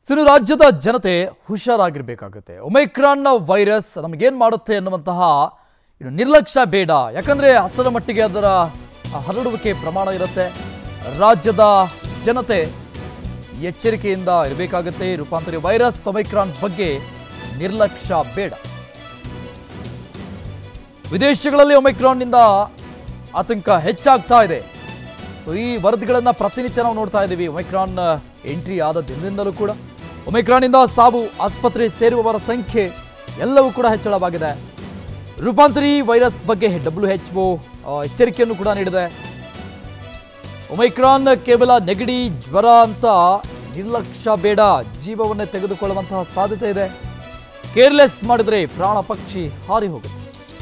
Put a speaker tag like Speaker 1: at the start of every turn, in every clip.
Speaker 1: ಸಿನು ರಾಜ್ಯದ ಜನತೆ ಹುಷಾರಾಗಿರ್ಬೇಕಾಗುತ್ತೆ Omicron virus ನಮಗೇನು ಮಾಡುತ್ತೆ ಅನ್ನುವಂತಹ ಇನ್ನು ನಿರ್ಲಕ್ಷ್ಯ ಬೇಡ ಯಾಕಂದ್ರೆ ಅಷ್ಟರ ಮಟ್ಟಿಗೆ ಅದರ ಹರಡುವಿಕೆ ಪ್ರಮಾಣ ಇರುತ್ತೆ ರಾಜ್ಯದ ಜನತೆ ಎಚ್ಚರಿಕೆಯಿಂದ ಇರಬೇಕಾಗುತ್ತೆ ರೂಪಾಂತರಿ ವೈರಸ್ ಒಮೈಕ್ರಾನ್ ಬಗ್ಗೆ ನಿರ್ಲಕ್ಷ್ಯ ಬೇಡ ವಿದೇಶಗಳಲ್ಲಿ ಒಮೈಕ್ರಾನ್ನಿಂದ ಆತಂಕ ಹೆಚ್ಚಾಗ್ತಾ ಇದೆ ಸೊ ಈ ವರದಿಗಳನ್ನ ಪ್ರತಿನಿತ್ಯ ನಾವು ನೋಡ್ತಾ ಇದ್ದೀವಿ ಒಮೈಕ್ರಾನ್ ಎಂಟ್ರಿ ಆದ ದಿನದಿಂದಲೂ ಕೂಡ ಒಮೈಕ್ರಾನ್ನಿಂದ ಸಾವು ಆಸ್ಪತ್ರೆ ಸೇರುವವರ ಸಂಖ್ಯೆ ಎಲ್ಲವೂ ಕೂಡ ಹೆಚ್ಚಳವಾಗಿದೆ ರೂಪಾಂತರಿ ವೈರಸ್ ಬಗ್ಗೆ ಡಬ್ಲ್ಯೂ ಎಚ್ ಒ ಎಚ್ಚರಿಕೆಯನ್ನು ಕೂಡ ನೀಡಿದೆ ಒಮೈಕ್ರಾನ್ ಕೇವಲ ನೆಗಡಿ ಜ್ವರ ಅಂತ ನಿರ್ಲಕ್ಷ್ಯ ಬೇಡ ಜೀವವನ್ನೇ ತೆಗೆದುಕೊಳ್ಳುವಂತಹ ಸಾಧ್ಯತೆ ಇದೆ ಕೇರ್ಲೆಸ್ ಮಾಡಿದರೆ ಪ್ರಾಣ ಪಕ್ಷಿ ಹಾರಿ ಹೋಗುತ್ತೆ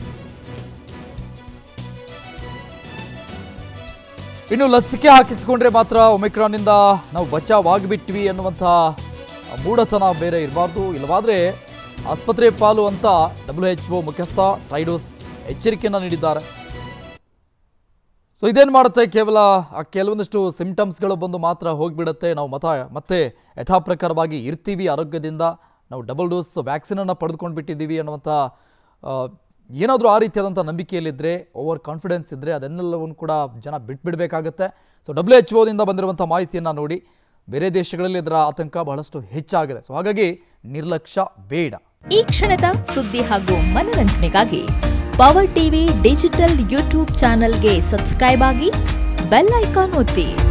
Speaker 1: ಇನ್ನು ಲಸಿಕೆ ಹಾಕಿಸಿಕೊಂಡ್ರೆ ಮಾತ್ರ ಒಮಿಕ್ರಾನ್ನಿಂದ ನಾವು ಬಚಾವಾಗಿಬಿಟ್ವಿ ಅನ್ನುವಂತಹ ಮೂಢತನ ಬೇರೆ ಇರಬಾರ್ದು ಇಲ್ಲವಾದ್ರೆ ಆಸ್ಪತ್ರೆ ಪಾಲು ಅಂತ ಡಬ್ಲ್ಯೂ ಎಚ್ ಒ ಮುಖ್ಯಸ್ಥ ಟ್ರೈಡೋಸ್ ಎಚ್ಚರಿಕೆಯನ್ನು ನೀಡಿದ್ದಾರೆ ಸೊ ಇದೇನು ಮಾಡುತ್ತೆ ಕೇವಲ ಆ ಕೆಲವೊಂದಿಷ್ಟು ಸಿಂಟಮ್ಸ್ಗಳು ಬಂದು ಮಾತ್ರ ಹೋಗಿಬಿಡುತ್ತೆ ನಾವು ಮತ ಮತ್ತೆ ಯಥಾಪ್ರಕಾರವಾಗಿ ಇರ್ತೀವಿ ಆರೋಗ್ಯದಿಂದ ನಾವು ಡಬಲ್ ಡೋಸ್ ವ್ಯಾಕ್ಸಿನನ್ನು ಪಡೆದುಕೊಂಡು ಬಿಟ್ಟಿದ್ದೀವಿ ಅನ್ನುವಂಥ ಏನಾದರೂ ಆ ರೀತಿಯಾದಂಥ ನಂಬಿಕೆಯಲ್ಲಿದ್ದರೆ ಓವರ್ ಕಾನ್ಫಿಡೆನ್ಸ್ ಇದ್ದರೆ ಅದನ್ನೆಲ್ಲವನ್ನು ಕೂಡ ಜನ ಬಿಟ್ಬಿಡಬೇಕಾಗತ್ತೆ ಸೊ ಡಬ್ಲ್ಯೂ ಎಚ್ ಒದಿಂದ ಬಂದಿರುವಂಥ ಮಾಹಿತಿಯನ್ನು ನೋಡಿ ಬೇರೆ ದೇಶಗಳಲ್ಲಿ ಇದರ ಆತಂಕ ಬಹಳಷ್ಟು ಹೆಚ್ಚಾಗಿದೆ ಸೊ ಹಾಗಾಗಿ ನಿರ್ಲಕ್ಷ್ಯ ಬೇಡ
Speaker 2: ಈ ಕ್ಷಣದ ಸುದ್ದಿ ಹಾಗೂ ಮನರಂಜನೆಗಾಗಿ ಪವರ್ ಟಿವಿ ಡಿಜಿಟಲ್ ಯೂಟ್ಯೂಬ್ ಚಾನೆಲ್ಗೆ ಸಬ್ಸ್ಕ್ರೈಬ್ ಆಗಿ ಬೆಲ್ ಐಕಾನ್ ಒತ್ತಿ